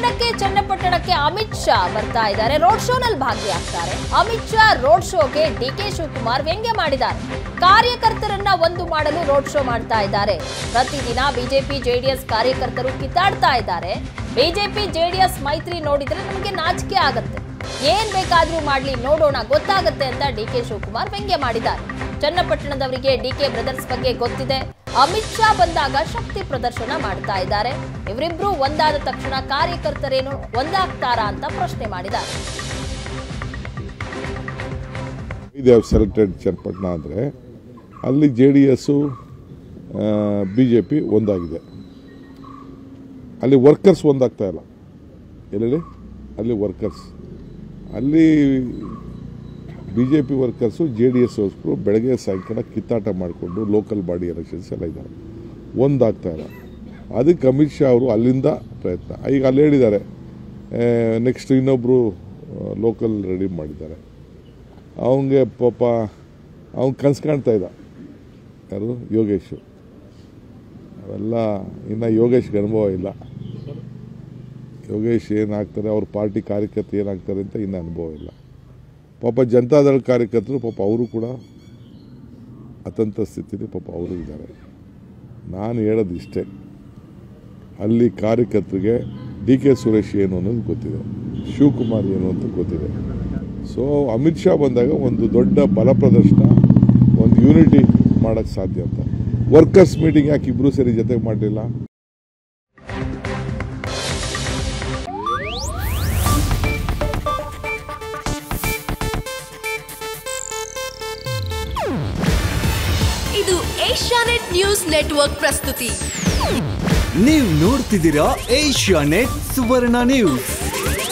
ತಂಡಕ್ಕೆ ಚನ್ನಪಟ್ಟಣಕ್ಕೆ ಅಮಿತ್ ಶಾ ಬರ್ತಾ ಇದ್ದಾರೆ ರೋಡ್ ಶೋನಲ್ಲಿ ಭಾಗಿಯಾಗ್ತಾರೆ ಅಮಿತ್ ಶಾ ರೋಡ್ ಶೋಗೆ ಡಿ ಕೆ ಶಿವಕುಮಾರ್ ವ್ಯಂಗ್ಯ ಮಾಡಿದ್ದಾರೆ ಕಾರ್ಯಕರ್ತರನ್ನ ಒಂದು ಮಾಡಲು ರೋಡ್ ಶೋ ಮಾಡ್ತಾ ಇದ್ದಾರೆ ಪ್ರತಿದಿನ ಬಿಜೆಪಿ ಜೆಡಿಎಸ್ ಕಾರ್ಯಕರ್ತರು ಕಿತ್ತಾಡ್ತಾ ಇದ್ದಾರೆ ಬಿಜೆಪಿ ಜೆಡಿಎಸ್ ಮೈತ್ರಿ ನೋಡಿದ್ರೆ ನಮಗೆ ನಾಚಿಕೆ ಆಗತ್ತೆ ಏನ್ ಬೇಕಾದ್ರೂ ಮಾಡ್ಲಿ ನೋಡೋಣ ಗೊತ್ತಾಗತ್ತೆ ಅಂತ ಡಿ ಕೆ ಶಿವಕುಮಾರ್ ವ್ಯಂಗ್ಯ ಮಾಡಿದ್ದಾರೆ ಚನ್ನಪಟ್ಟಣದವರಿಗೆ ಡಿ ಕೆ ಬ್ರದರ್ಸ್ ಬಗ್ಗೆ ಗೊತ್ತಿದೆ ಅಮಿತ್ ಶಾ ಬಂದಾಗ ಶಕ್ತಿ ಪ್ರದರ್ಶನ ಮಾಡ್ತಾ ಇದ್ದಾರೆ ಇವರಿಬ್ರು ಒಂದಾದ ತಕ್ಷಣ ಕಾರ್ಯಕರ್ತರೇನು ಒಂದಾಗ್ತಾರಾ ಅಂತ ಪ್ರಶ್ನೆ ಮಾಡಿದ್ದಾರೆ ದೇ ಹ್ಯಾವ್ ಸೆಲೆಕ್ಟೆಡ್ ಚನ್ನಪಟ್ಟಣ ಅಂದರೆ ಅಲ್ಲಿ J D S B J P ಒಂದಾಗಿದೆ ಅಲ್ಲಿ ವರ್ಕರ್ಸ್ ಒಂದಾಗ್ತಾ ಇಲ್ಲ ಎಲ್ಲೆಲ್ಲಿ ಅಲ್ಲಿ ವರ್ಕರ್ಸ್ ಅಲ್ಲಿ B J P workers J D S ವರ್ಕರು ಬೆಳಗ್ಗೆ ಸಾಯಂಕಾಲ ಕಿತ್ತಾಟ ಮಾಡಿಕೊಂಡು ಲೋಕಲ್ ಬಾಡಿ ಎಲೆಕ್ಷನ್ಸ್ ಎಲ್ಲ ಇದ್ದಾರೆ ಒಂದಾಗ್ತಾ ಇಲ್ಲ ಅದಕ್ಕೆ ಅಮಿತ್ ಶಾ ಅವರು ಅಲ್ಲಿಂದ ಪ್ರಯತ್ನ ಈಗ ಅಲ್ಲಿ ಹೇಳಿದ್ದಾರೆ ನೆಕ್ಸ್ಟ್ ಇನ್ನೊಬ್ಬರು ಲೋಕಲ್ ರೆಡಿ ಮಾಡಿದ್ದಾರೆ ಅವನಿಗೆ ಪಾಪ ಅವ್ನು ಕನ್ಸು ಕಾಣ್ತಾ ಇದ್ದ ಯಾರು ಯೋಗೇಶು ಅವೆಲ್ಲ ಇನ್ನು ಯೋಗೇಶ್ಗೆ ಅನುಭವ ಇಲ್ಲ ಯೋಗೇಶ್ ಏನಾಗ್ತಾರೆ ಅವ್ರ ಪಾರ್ಟಿ ಕಾರ್ಯಕರ್ತರು ಏನಾಗ್ತಾರೆ ಅಂತ ಇನ್ನೂ ಅನುಭವ ಇಲ್ಲ ಪಾಪ ಜನತಾದಳ ಕಾರ್ಯಕರ್ತರು ಪಾಪ ಅವರು ಕೂಡ ಅತಂತ್ರ ಸ್ಥಿತಿಲಿ ಪಾಪ ಅವರು ಇದ್ದಾರೆ ನಾನು ಹೇಳೋದು ಇಷ್ಟೇ ಅಲ್ಲಿ ಕಾರ್ಯಕರ್ತರಿಗೆ ಡಿ ಕೆ ಸುರೇಶ್ ಏನು ಅನ್ನೋದು ಗೊತ್ತಿದೆ ಶಿವಕುಮಾರ್ ಏನು ಅಂತ ಗೊತ್ತಿದೆ ಸೊ ಅಮಿತ್ ಶಾ ಬಂದಾಗ ಒಂದು ದೊಡ್ಡ ಬಲ ಪ್ರದರ್ಶನ ಒಂದು ಯೂನಿಟಿ ಮಾಡೋಕ್ಕೆ ಸಾಧ್ಯ ಅಂತ ವರ್ಕರ್ಸ್ ಮೀಟಿಂಗ್ ಯಾಕೆ ಇಬ್ಬರು ಸೇರಿ ಜೊತೆಗೆ ಮಾಡಲಿಲ್ಲ ಇದು ಏಷ್ಯಾನೆಟ್ ನ್ಯೂಸ್ ನೆಟ್ವರ್ಕ್ ಪ್ರಸ್ತುತಿ ನೀವು ನೋಡ್ತಿದ್ದೀರಾ ಏಷ್ಯಾ ನೆಟ್ ಸುವರ್ಣ ನ್ಯೂಸ್